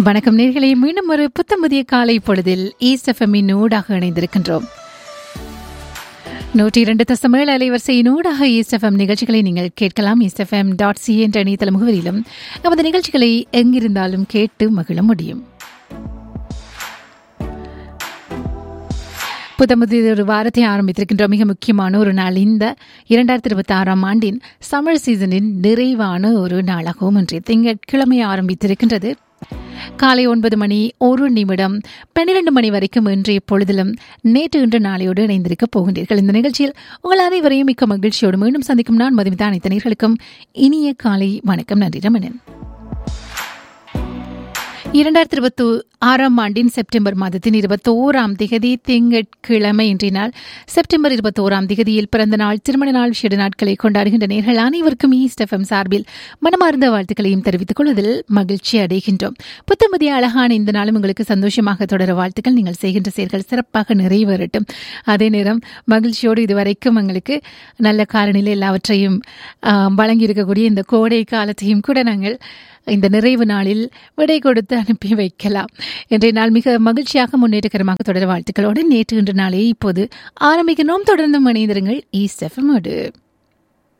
வணக்கம் நேர்களை மீண்டும் ஒரு புத்தமுதிய காலை பொழுதில் ஈஸ்ட் எஃப்எம்மின் ஊடாக இணைந்திருக்கின்றோம் நூற்றி இரண்டு தசமேழு அலைவரிசையின் ஊடாக ஈஸ்ட் எஃப்எம் நிகழ்ச்சிகளை நீங்கள் கேட்கலாம் ஈஸ்ட் எஃப்எம் டாட் சி என்ற இணையதள முகவரியிலும் நமது நிகழ்ச்சிகளை எங்கிருந்தாலும் கேட்டு மகிழ முடியும் புத்தமுதிய ஒரு வாரத்தை ஆரம்பித்திருக்கின்றோம் மிக முக்கியமான ஒரு நாள் இந்த இரண்டாயிரத்தி இருபத்தி ஆறாம் ஆண்டின் சம்மர் சீசனின் நிறைவான ஒரு நாளாகவும் இன்றைய திங்கட்கிழமை ஆரம்பித்திருக்கின்றது காலை ஒன்பது மணி ஒரு நிமிடம் பன்னிரண்டு மணி வரைக்கும் இன்றைய பொழுதிலும் நேற்று இன்று நாளையோடு இணைந்திருக்க போகின்றீர்கள் இந்த நிகழ்ச்சியில் உங்கள் அனைவரையும் மிக்க மகிழ்ச்சியோடு மீண்டும் சந்திக்கும் நான் மதுமிதா அனைத்து நேர்களுக்கும் இனிய காலை வணக்கம் நன்றி ரமணன் இரண்டாயிரத்தி இருபத்தி ஆறாம் ஆண்டின் செப்டம்பர் மாதத்தின் இருபத்தோராம் திகதி திங்கட்கிழமை இன்றைய நாள் செப்டம்பர் இருபத்தோராம் திகதியில் பிறந்த நாள் திருமண நாள் விஷேட நாட்களை கொண்டாடுகின்ற நேர்கள் அனைவருக்கும் ஈஸ்ட் எஃப்எம் சார்பில் மனமார்ந்த வாழ்த்துக்களையும் தெரிவித்துக் கொள்வதில் மகிழ்ச்சி அடைகின்றோம் புத்தமதிய அழகான இந்த நாளும் உங்களுக்கு சந்தோஷமாக தொடர வாழ்த்துக்கள் நீங்கள் செய்கின்ற செயல்கள் சிறப்பாக நிறைவேறட்டும் அதே நேரம் மகிழ்ச்சியோடு இதுவரைக்கும் எங்களுக்கு நல்ல காலநிலை எல்லாவற்றையும் வழங்கியிருக்கக்கூடிய இந்த கோடை காலத்தையும் கூட நாங்கள் இந்த நிறைவு நாளில் விடை கொடுத்து அனுப்பி வைக்கலாம் இன்றைய நாள் மிக மகிழ்ச்சியாக முன்னேற்றகரமாக தொடர வாழ்த்துக்களோடு நேற்று இன்று நாளே இப்போது ஆரம்பிக்கணும் தொடர்ந்து இணைந்திருங்கள் ஈஸ்ட் எஃப்எம்மோடு